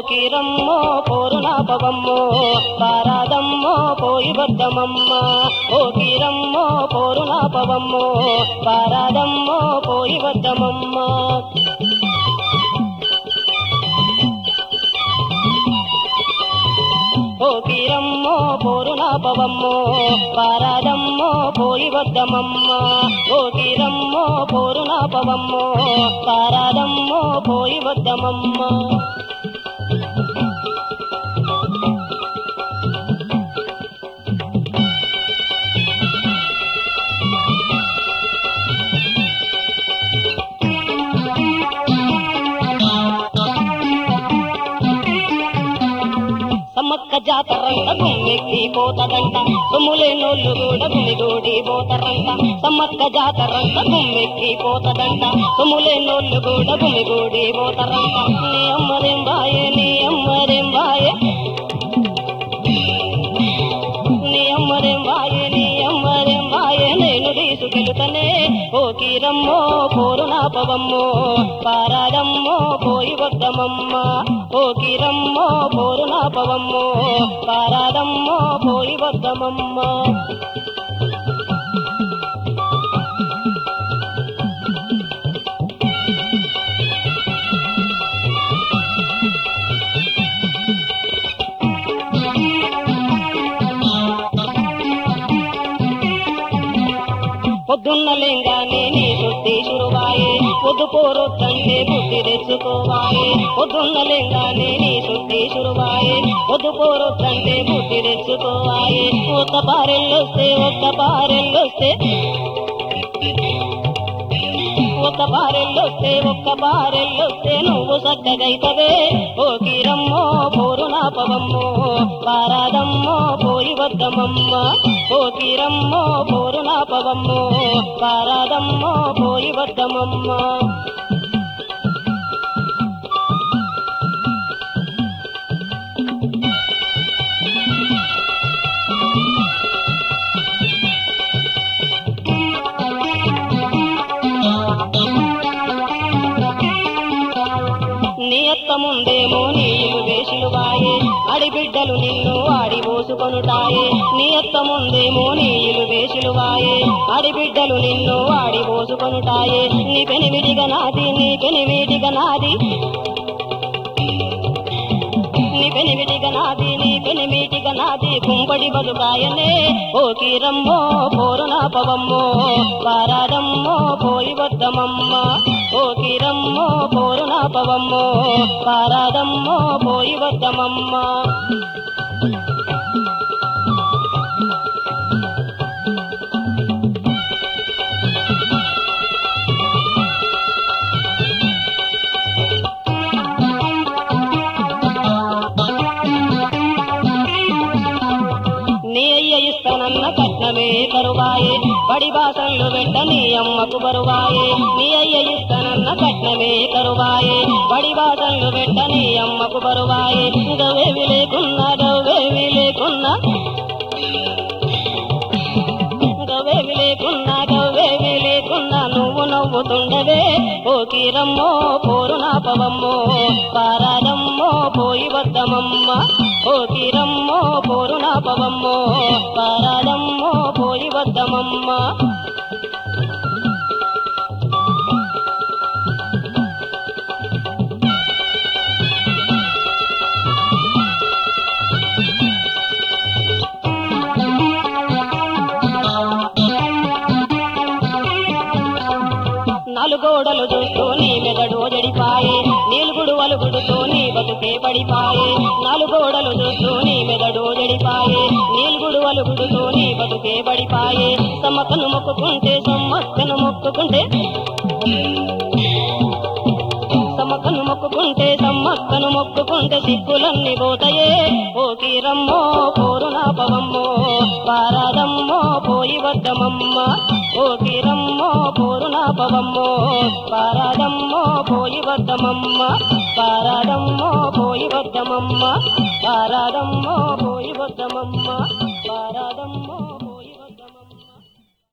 పోకిరమ్మో పోరునాపవమ్మో పారాదమ్మో పోయి వద్దమమ్మ పోకిరమ్మో పోరునాపవమ్మో పారాదమ్మో పోయి వద్దమమ్మ పోకిరమ్మో పోరునాపవమ్మో పారాదమ్మో పోయి వద్దమమ్మ పోకిరమ్మో పోరునాపవమ్మో పారాదమ్మో పోయి వద్దమమ్మ సమ్మక్క జాతరంట గుమ్మెక్కి పోతదంట సొమ్ములేనోళ్ళు కూడా గుమిగూడి పోతారంట సమ్మక్క జాతరంట గుమ్మెక్కి పోతదంట సొమ్ములేనోళ్ళు కూడా గుమిగూడి పోతారంట నీ అమ్మరేం బాయే నీ అమ్మరేం బాయే నీ అమ్మరేం బాయే నీ అమ్మరేం బాయే నేను తీసుకెళుతనే ఓ కీరమ్మో పోరునాపవమ్మో పారాదమ్మో పోయి వద్దమమ్మ ఓ కీరమ్మో పోరునాపవమ్మో పారాదమ్మో పోయి వద్దమమ్మ పొద్దున్న లేంగానే నీ శుద్ధి శురువాయే పొద్దు పోరొద్దంటే బుద్ధి తెచ్చుకోవాయే పొద్దున్న లేంగానే నీ శుద్ధి శురువాయే పొద్దు పోరొద్దంటే బుద్ధి తెచ్చుకోవాయే ఒక్క పారెళ్ళొస్తే ఒక్క పారెళ్ళొస్తే ఒక్క బారెళ్ళొస్తే ఒక్క బారెళ్ళొస్తే నువ్వు చక్కగైతవే ఓ కిరమ్మో పోరునాపవమ్మో పారాదమ్మో పోయి వద్దమమ్మ ఓ కిరమ్మో పోరునాపవమ్మో పారాదమ్మో పోయి వద్దమమ్మ నీ అత్త ముందేమో నీళ్ళు వేసులు వాయే అడిబిడ్డలు నిన్ను ఆడి పోసుకొనుటాయే నీ అత్త ముందేమో నీళ్ళు వేసులు వాయే అడిబిడ్డలు నిన్ను ఆడి పోసుకొనుటాయే నీ పెనిమిడిగా నాది నీ పెనిమిడిగా నాది నీ పెనిమిటిగా నాది నీ పెనిమిటిగా నాది కుంపడి బతుకాయనే ఓ కీరమ్మో పోరునాపవమ్మో పారాదమ్మో పోయి వద్దమమ్మ ఓ కీరమ్మో పోరునాపవమ్మో పారాదమ్మో పోయి వద్దమమ్మ నీ అయ్య ఇస్తానన్న కట్నమే కరువాయే బడి బాసన్లు వెంట నీ అమ్మకు బరువాయే నీ అయ్య ఇస్తానన్న కట్నమే కరువాయే బడి బాసన్లు వెంట నీ అమ్మకు బరువాయే గవేవి లేకున్నా గవేవి లేకున్నా గవేవి లేకున్నా గవేవి లేకున్నా నువ్వు నవ్వుతుండవే ఓ కీరమ్మో పోరునాపవమ్మో పారాదమ్మో పోయి వద్దమమ్మ ఓ కీరమ్మో పోరునాపవమ్మో పారాదమ్మో పోయి వద్దమమ్మ నలుగోడలు చూస్తూ నీ మెదడు జడిపాయే నీలుగుడు వలుగుడుతో నీ బతుకే పడిపాయే నలుగోడలు చూస్తూ నీ మెదడు జడిపాయే నీలుగుడు వలుగుడుతో నీ బతుకే పడిపాయే సమ్మక్కను మొక్కుకుంటే సమ్మక్కను మొక్కుకుంటే సమ్మక్కను మొక్కుకుంటే సమ్మక్కను మొక్కుకుంటే సిక్కులన్నీ పోతాయే ఓ కీరమ్మో పోరునాపవమ్మో పారాదమ్మో పోయి వద్దమమ్మ ఓ కీరమ్మో పోరునాపవమ్మో పారాదమ్మో పోయి వద్దమమ్మ పారాదమ్మో పోయి వద్దమమ్మ పారాదమ్మో పోయి వద్దమమ్మ పారా